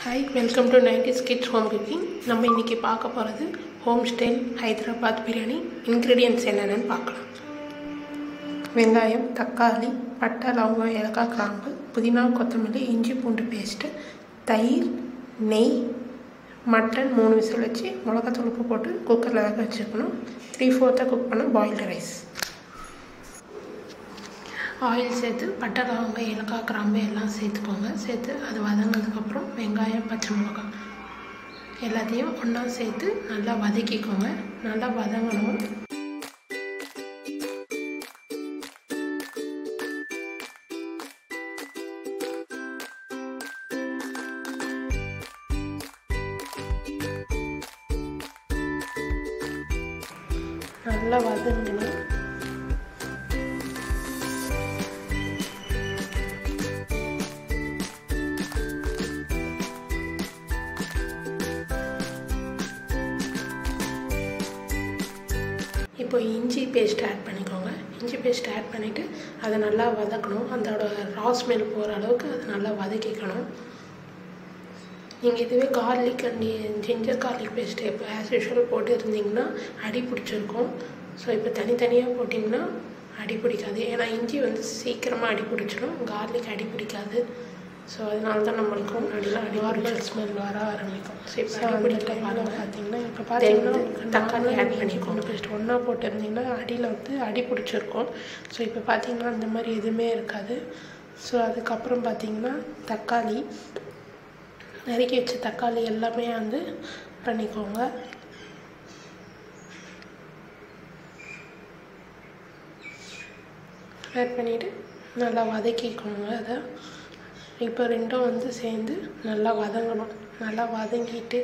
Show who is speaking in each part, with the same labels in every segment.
Speaker 1: hi welcome to nineties kids home cooking நம்ம இன்றைக்கி பார்க்க போகிறது home style Hyderabad biryani ingredients என்னென்னு பார்க்கலாம் வெங்காயம் தக்காளி பட்டை லவங்கம் ஏலக்காய் கிராம்பு புதினா கொத்தமல்லி இஞ்சி பூண்டு பேஸ்ட்டு தயிர் நெய் மட்டன் மூணு விசில் வச்சு மிளகாத்தூள் உப்பு போட்டு குக்கரில் வேக வச்சுருக்கணும் த்ரீ ஃபோர்த்தாக குக் பண்ண பாயில்டு ரைஸ் ஆயில் சேர்த்து பட்டை லவங்க ஏலக்காய் கிராம்பு எல்லாம் சேர்த்துக்கோங்க சேர்த்து அது வதங்கினதுக்கப்புறம் வெங்காயம் பச்சை மிளகாய் எல்லாத்தையும் ஒன்றா சேர்த்து நல்லா வதக்கிக்கோங்க நல்லா வதங்கணும் நல்லா வதங்கணும் இப்போ இஞ்சி பேஸ்ட் ஆட் பண்ணிக்கோங்க இஞ்சி பேஸ்ட் ஆட் பண்ணிவிட்டு அதை நல்லா வதக்கணும் அதோட ரா ஸ்மெல் போகிற அளவுக்கு அதை நல்லா வதக்கிக்கணும் நீங்கள் இதுவே garlic and ginger garlic paste இப்போ ஆஸ் யூஷுவல் போட்டு இருந்தீங்கன்னா அடி பிடிச்சிருக்கும் ஸோ இப்போ தனித்தனியாக போட்டிங்கன்னா அடி பிடிக்காது ஏன்னா இஞ்சி வந்து சீக்கிரமாக அடி பிடிச்சிடும் கார்லிக் அடி பிடிக்காது ஸோ அதனால தான் நம்மளுக்கு முன்னாடிலாம் நார்மல் ஸ்மெல் வர ஆரம்பிக்கும் ஸோ இப்போ அடிப்பிடிக்கிற பாருங்க பார்த்தீங்கன்னா இப்போ பார்த்தீங்கன்னா தக்காளி ஆட் பண்ணிக்கோங்க பேஸ்ட் ஒன்றா போட்டிருந்தீங்கன்னா அடியில் வந்து அடி பிடிச்சிருக்கும் ஸோ இப்போ பார்த்தீங்கன்னா அந்த மாதிரி எதுவுமே இருக்காது ஸோ அதுக்கப்புறம் பார்த்தீங்கன்னா தக்காளி நறுக்கி வச்ச தக்காளி எல்லாமே வந்து பண்ணிக்கோங்க ஆட் பண்ணிவிட்டு நல்லா வதக்கிக்கோங்க அதை இப்போ ரெண்டும் வந்து சேர்ந்து நல்லா வதங்கணும் நல்லா வதங்கிட்டு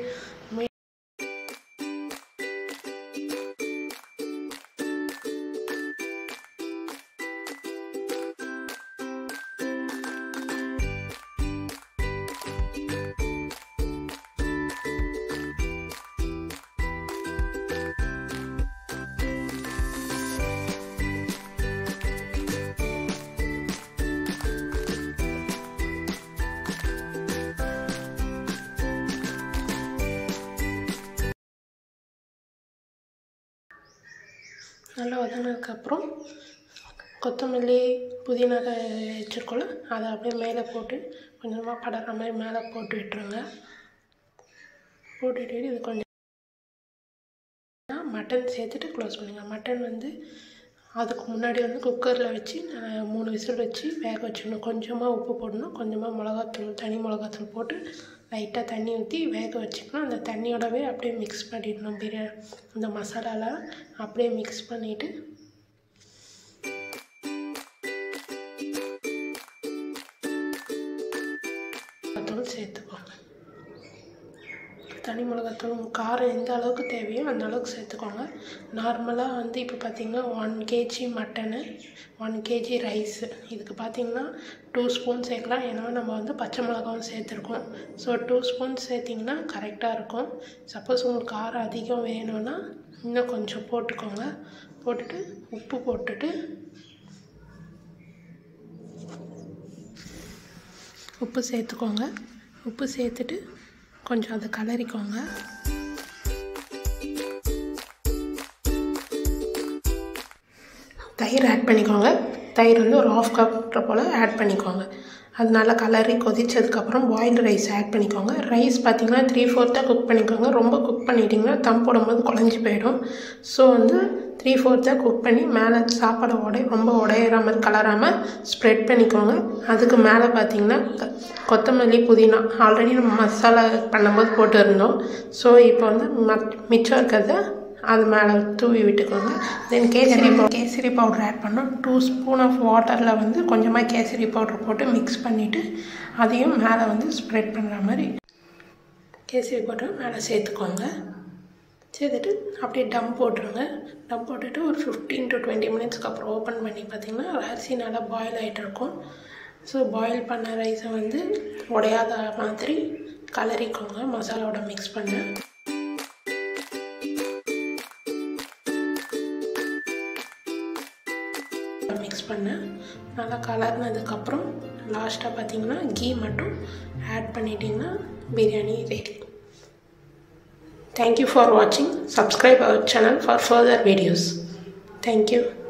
Speaker 1: நல்லா வதங்கினதுக்கப்புறம் கொத்தமல்லி புதினா வச்சுருக்கோல அதை அப்படியே மேலே போட்டு கொஞ்சமாக படற மாதிரி மேலே போட்டு விட்டுருங்க போட்டுட்டு இது கொஞ்சம் மட்டன் சேர்த்துட்டு க்ளோஸ் பண்ணுங்கள் மட்டன் வந்து அதுக்கு முன்னாடி வந்து குக்கரில் வச்சு மூணு விசில் வச்சு வேக வச்சிடணும் கொஞ்சமாக உப்பு போடணும் கொஞ்சமாக மிளகாத்தூள் தனி மிளகாத்தூள் போட்டு லைட்டாக தண்ணி ஊற்றி வேக வச்சுக்கணும் அந்த தண்ணியோடவே அப்படியே மிக்ஸ் பண்ணிடணும் பிரியா அந்த மசாலாலாம் அப்படியே மிக்ஸ் பண்ணிவிட்டு மிளகாத்தூள் சேர்த்துக்கோங்க தனி மிளகாத்தூள் காரம் எந்த அளவுக்கு தேவையோ அந்த அளவுக்கு சேர்த்துக்கோங்க நார்மலாக வந்து இப்போ பார்த்திங்கன்னா one KG mutton one KG rice இதுக்கு பார்த்திங்கன்னா டூ ஸ்பூன் சேர்க்கலாம் ஏன்னா நம்ம வந்து பச்சை மிளகாவும் சேர்த்துருக்கோம் ஸோ டூ ஸ்பூன் சேர்த்திங்கன்னா கரெக்டாக இருக்கும் சப்போஸ் உங்களுக்கு காரம் அதிகம் வேணும்னா இன்னும் கொஞ்சம் போட்டுக்கோங்க போட்டுட்டு உப்பு போட்டுட்டு உப்பு சேர்த்துக்கோங்க உப்பு சேர்த்துட்டு கொஞ்சம் அதை கலரிக்கோங்க தயிர் ஆட் பண்ணிக்கோங்க தயிர் வந்து ஒரு ஆஃப் கப் போல் ஆட் பண்ணிக்கோங்க அது நல்லா கலரி கொதிச்சதுக்கப்புறம் பாயில்டு ரைஸ் ஆட் பண்ணிக்கோங்க ரைஸ் பார்த்திங்கன்னா த்ரீ ஃபோர்த்தாக குக் பண்ணிக்கோங்க ரொம்ப குக் பண்ணிட்டிங்கன்னா தம் போடும்போது குழஞ்சி போயிடும் ஸோ வந்து த்ரீ ஃபோர்த்தாக குக் பண்ணி மேலே சாப்பாடு உடை ரொம்ப உடையிற மாதிரி கலராமல் ஸ்ப்ரெட் பண்ணிக்கோங்க அதுக்கு மேலே பார்த்திங்கன்னா கொத்தமல்லி புதினா ஆல்ரெடி நம்ம மசாலா பண்ணும்போது போட்டு இருந்தோம் ஸோ இப்போ வந்து மிச்சம் இருக்கிறத அது மேலே தூவி விட்டுக்கோங்க தென் கேசரி பவு கேசரி பவுடர் ஆட் பண்ணோம் டூ ஸ்பூன் ஆஃப் வாட்டரில் வந்து கொஞ்சமாக கேசரி பவுடர் போட்டு மிக்ஸ் பண்ணிவிட்டு அதையும் மேலே வந்து ஸ்ப்ரெட் பண்ணுற மாதிரி கேசரி பவுடர் மேலே சேர்த்துக்கோங்க சேர்த்துட்டு அப்படியே டம் போட்டுருங்க டம் போட்டுட்டு ஒரு ஃபிஃப்டீன் டு டுவெண்ட்டி மினிட்ஸ்க்கு அப்புறம் ஓப்பன் பண்ணி பார்த்திங்கன்னா அரிசி நல்லா பாயில் ஆகிட்டு இருக்கும் ஸோ பாயில் பண்ண ரைஸை வந்து உடையாத மாதிரி கலரிக்கோங்க மசாலாவோட மிக்ஸ் பண்ண மிக்ஸ் பண்ணேன் நல்லா கலர்னதுக்கப்புறம் லாஸ்ட்டாக பார்த்தீங்கன்னா கீ மட்டும் ஆட் பண்ணிட்டிங்கன்னா பிரியாணி ரெடி தேங்க்யூ ஃபார் வாட்சிங் subscribe our channel for further videos thank you